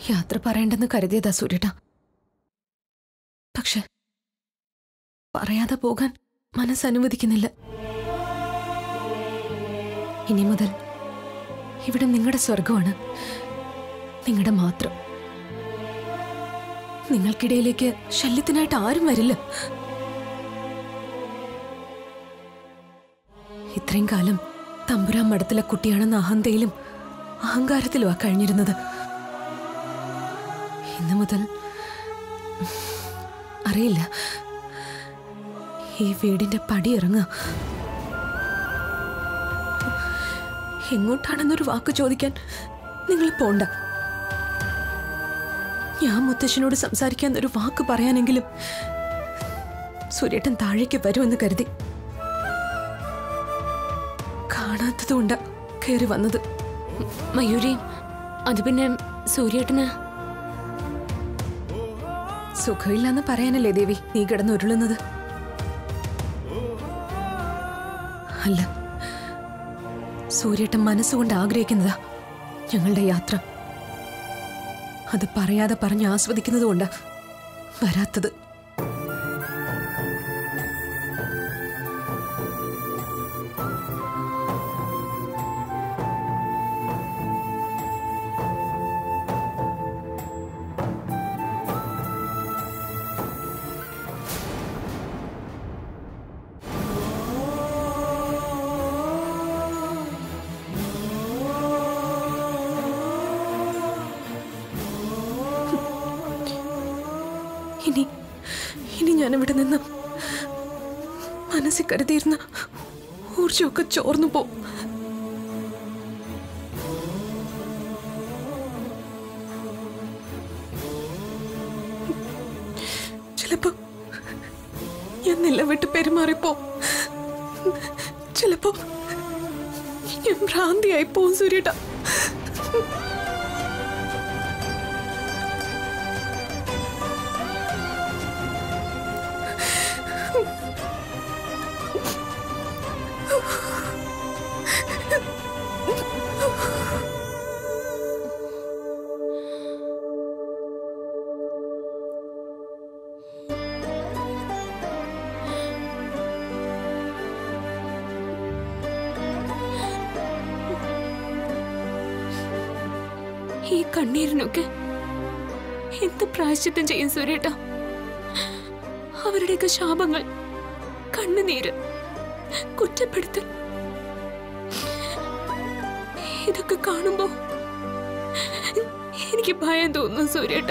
യാത്ര പറയണ്ടെന്ന് കരുതിയതാ സൂര്യട്ട പക്ഷെ പറയാതെ പോകാൻ മനസ്സനുവദിക്കുന്നില്ല ഇനി മുതൽ ഇവിടെ നിങ്ങളുടെ സ്വർഗമാണ് നിങ്ങളുടെ മാത്രം നിങ്ങൾക്കിടയിലേക്ക് ശല്യത്തിനായിട്ട് ആരും വരില്ല ഇത്രയും കാലം തമ്പുരാൻ മഠത്തിലെ കുട്ടിയാണെന്ന അഹന്തയിലും അഹങ്കാരത്തിലുമാ കഴിഞ്ഞിരുന്നത് ഇന്നു മുതൽ അറിയില്ല ഈ വീടിന്റെ പടി ഇറങ്ങുക എങ്ങോട്ടാണെന്നൊരു വാക്ക് ചോദിക്കാൻ നിങ്ങൾ പോണ്ട ഞാൻ മുത്തശ്ശനോട് സംസാരിക്കാൻ ഒരു വാക്ക് പറയാനെങ്കിലും സുരേട്ടൻ താഴേക്ക് വരുമെന്ന് കരുതി കാണാത്തതുകൊണ്ടാ കയറി വന്നത് മയൂരി അത് പിന്നെ സൂര്യേട്ടന് സുഖമില്ലാന്ന് പറയാനല്ലേ ദേവി നീ കിടന്ന് ഉരുളുന്നത് അല്ല സൂര്യേട്ടൻ മനസ്സുകൊണ്ട് ആഗ്രഹിക്കുന്നതാ ഞങ്ങളുടെ യാത്ര അത് പറയാതെ പറഞ്ഞ് ആസ്വദിക്കുന്നത് കൊണ്ടാ വരാത്തത് ഇനി ഇനി ഞാൻ ഇവിടെ നിന്ന് മനസ്സിൽ കരുതിയിരുന്ന ഊർജമൊക്കെ ചോർന്നു പോവും ചിലപ്പോ ഞാൻ നിലവിട്ട് പെരുമാറിപ്പോ ചിലപ്പോ ഞാൻ ഭ്രാന്തിയായി പോവും സൂര്യട്ട ഈ കണ്ണീരിനൊക്കെ എന്ത് പ്രായശ്ചിത്തം ചെയ്യും സൂര്യേട്ട അവരുടെയൊക്കെ ശാപങ്ങൾ കണ്ണുനീര് കുറ്റപ്പെടുത്തൽ ഇതൊക്കെ കാണുമ്പോ എനിക്ക് ഭയം തോന്നുന്നു സൂര്യേട്ട